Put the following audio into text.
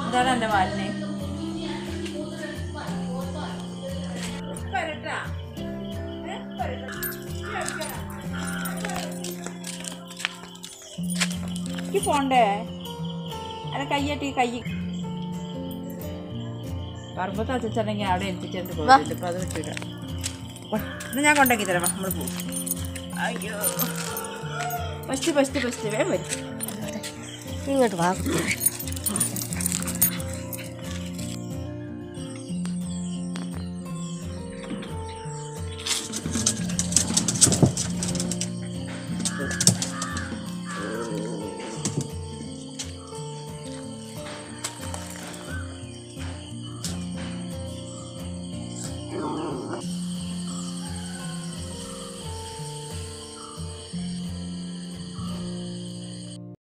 എന്താണ് എൻ്റെ വാലിന് എനിക്ക് പോണ്ടേ അല്ല കയ്യട്ടി കൈ പറമ്പത്ത് അച്ഛനെങ്കിൽ അവിടെ എത്തിച്ചെന്ന് പോയിട്ട് ഇപ്പം അത് വിട്ടിട്ട് ഇത് ഞാൻ കൊണ്ടാക്കി തരാം വാ, നമ്മൾ പോകും അയ്യോ ഫസ്റ്റ് ഫസ്റ്റ് ഫസ്റ്റ് വേഗം വരും ഇങ്ങോട്ട് വാ കുട്ടി